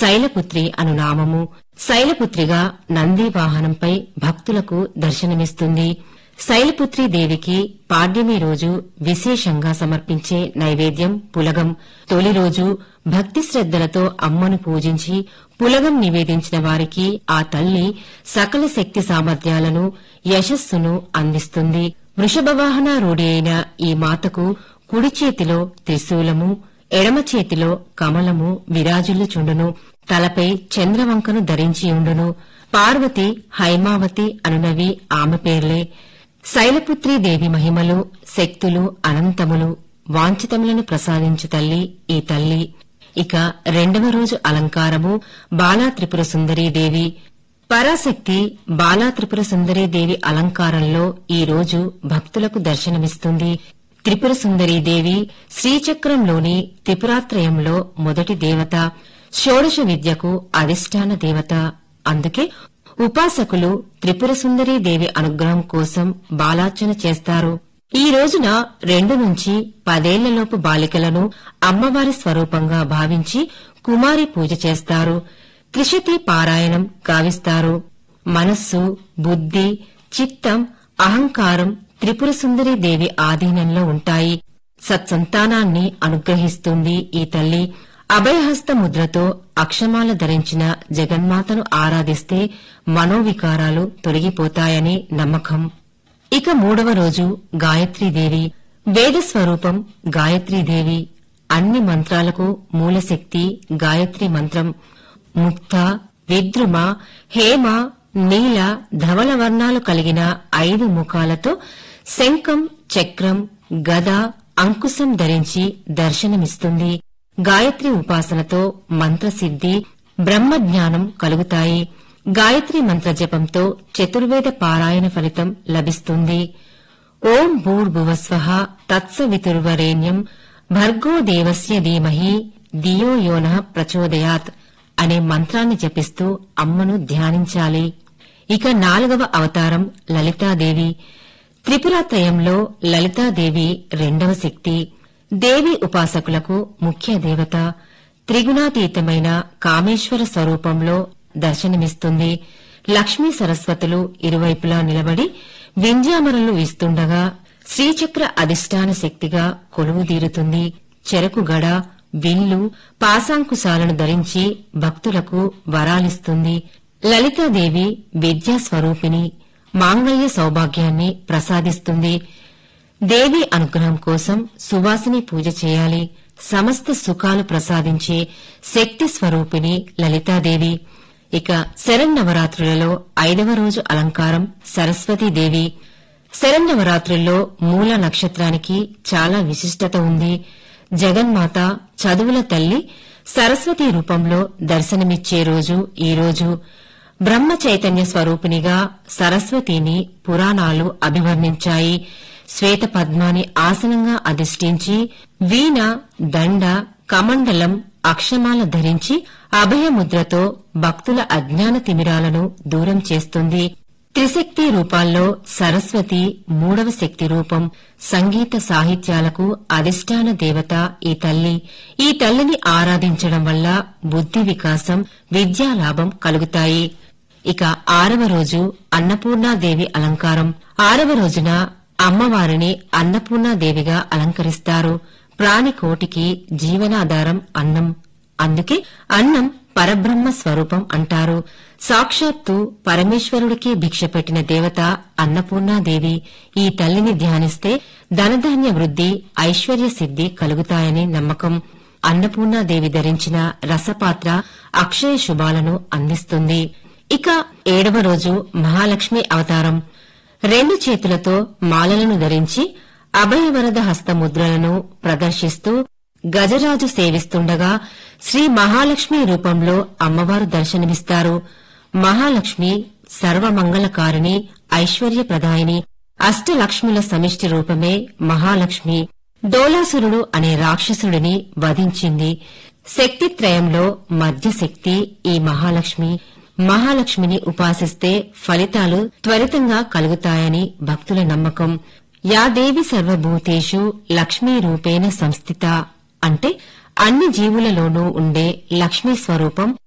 శైలపుత్రి అను నామము శైలపుత్రిగా నంది వాహనంపై భక్తులకు దర్శనమిస్తుంది శైలపుత్రి దేవికి పాడ్యమి రోజు విశేషంగా సమర్పించే నైవేద్యం పులగం తొలి రోజు భక్తి శ్రద్దలతో అమ్మను పూజించి పులగం నివేదించిన వారికి ఆ తల్లి సకల శక్తి సామర్థ్యాలను యశస్సును అందిస్తుంది వృషభవాహన రూఢి అయిన ఈ మాతకు కుడి చేతిలో త్రిశూలము ఎడమ చేతిలో కమలము విరాజిల్లుచుండును తలపై చంద్రవంకను ధరించి ఉండును పార్వతి హైమావతి అనునవి ఆమె పేర్లే శైలపుత్రీ దేవి మహిమలు శక్తులు అనంతములు వాంఛితములను ప్రసాదించు తల్లి ఈ తల్లి ఇక రెండవ రోజు అలంకారము బాలా త్రిపుర దేవి పరాశక్తి బాలా త్రిపుర దేవి అలంకారంలో ఈ రోజు భక్తులకు దర్శనమిస్తుంది త్రిపుర దేవి శ్రీచక్రంలోని త్రిపురాత్రయంలో మొదటి దేవత షోడశ విద్యకు అధిష్టాన దేవత అందుకే ఉపాసకులు త్రిపుర దేవి అనుగ్రహం కోసం బాలార్చన చేస్తారు ఈ రోజున రెండు నుంచి పదేళ్లలోపు బాలికలను అమ్మవారి స్వరూపంగా భావించి కుమారి పూజ చేస్తారు త్రిశతి పారాయణం గావిస్తారు మనస్సు బుద్ధి చిత్తం అహంకారం త్రిపుర దేవి ఆధీనంలో ఉంటాయి సత్సంతానాన్ని అనుగ్రహిస్తుంది ఈ తల్లి అభయహస్త ముద్రతో అక్షమాల ధరించిన జగన్మాతను ఆరాధిస్తే మనోవికారాలు తొలగిపోతాయని నమ్మకం ఇక మూడవ రోజు గాయత్రీదేవి వేద స్వరూపం గాయత్రీదేవి అన్ని మంత్రాలకు మూలశక్తి గాయత్రి మంత్రం ముక్త విద్రుమ హేమ నీల ధవల వర్ణాలు కలిగిన ఐదు ముఖాలతో శంఖం చక్రం గద అంకుశం ధరించి దర్శనమిస్తుంది గాయత్రి ఉపాసనతో మంత్రసిద్ధి బ్రహ్మజ్ఞానం కలుగుతాయి గాయత్రి మంత్ర జపంతో చతుర్వేద పారాయణ ఫలితం లభిస్తుంది ఓం భూర్భువస్వ తత్సవితుర్వరేణ్యం భర్గో దేవస్య ధీమహి దియో యోన ప్రచోదయాత్ అనే మంత్రాన్ని జపిస్తూ అమ్మను ధ్యానించాలి ఇక నాలుగవ అవతారం లలితాదేవి త్రిపురాత్రయంలో లలితాదేవి రెండవ శక్తి దేవి ఉపాసకులకు ముఖ్య దేవత త్రిగుణాతీతమైన కామేశ్వర స్వరూపంలో దర్శనమిస్తుంది లక్ష్మీ సరస్వతులు ఇరువైపులా నిలబడి వింజామరలు ఇస్తుండగా శ్రీచక్ర అధిష్టాన శక్తిగా కొలువుదీరుతుంది చెరకు గడ విల్లు పాశాంకుశాలను ధరించి భక్తులకు వరాలిస్తుంది లలితాదేవి విద్యా స్వరూపిణి మాంగళ్య సౌభాగ్యాన్ని ప్రసాదిస్తుంది దేవి అనుగ్రహం కోసం సువాసిని పూజ చేయాలి సమస్త సుఖాలు ప్రసాదించే శక్తి స్వరూపిణి లలితాదేవి ఇక శరన్నవరాత్రులలో ఐదవ రోజు అలంకారం సరస్వతీదేవి శరన్నవరాత్రుల్లో మూల నక్షత్రానికి చాలా విశిష్టత ఉంది జగన్మాత చదువుల తల్లి సరస్వతి రూపంలో దర్శనమిచ్చే రోజు ఈ రోజు బ్రహ్మ చైతన్య స్వరూపినిగా సరస్వతిని పురాణాలు అభివర్ణించాయి శ్వేత పద్మాని ఆసనంగా అధిష్ఠించి వీణ దండ కమండలం అక్షమాల ధరించి అభయముద్రతో భక్తుల అజ్ఞాన తిమిరాలను దూరం చేస్తుంది త్రిశక్తి రూపాల్లో సరస్వతి మూడవ శక్తి రూపం సంగీత సాహిత్యాలకు అధిష్టాన దేవత ఈ తల్లి ఈ తల్లిని ఆరాధించడం వల్ల బుద్ధి వికాసం విద్యాలాభం కలుగుతాయి ఇక ఆరవ రోజు అన్నపూర్ణాదేవి అలంకారం ఆరవ రోజున అమ్మవారిని అన్నపూర్ణాదేవిగా అలంకరిస్తారు ప్రాణికోటికి జీవనాధారం అన్నం అందుకే అన్నం పరబ్రహ్మ స్వరూపం అంటారు సాక్షాత్తు పరమేశ్వరుడికి భిక్ష పెట్టిన దేవత అన్నపూర్ణాదేవి ఈ తల్లిని ధ్యానిస్తే ధనధాన్య వృద్ధి ఐశ్వర్య సిద్ధి కలుగుతాయని నమ్మకం అన్నపూర్ణాదేవి ధరించిన రసపాత్ర అక్షయ శుభాలను అందిస్తుంది ఇక ఏడవ రోజు మహాలక్ష్మి అవతారం రెండు చేతులతో మాలలను ధరించి అభయవరద హస్తముద్రలను ప్రదర్శిస్తూ గజరాజు సేవిస్తుండగా శ్రీ మహాలక్ష్మి రూపంలో అమ్మవారు దర్శనమిస్తారు మహాలక్ష్మి సర్వమంగళకారిణి ఐశ్వర్యప్రదాయిని అష్టలక్ష్ముల సమిష్టి రూపమే మహాలక్ష్మి డోలాసురుడు అనే రాక్షసుడిని వధించింది శక్తిత్రయంలో మధ్యశక్తి ఈ మహాలక్ష్మి మహాలక్ష్మిని ఉపాసిస్తే ఫలితాలు త్వరితంగా కలుగుతాయని భక్తుల నమ్మకం యాదేవి సర్వభూతేషు లక్ష్మీ రూపేణ సంస్థిత అంటే అన్ని జీవులలోనూ ఉండే లక్ష్మీ స్వరూపం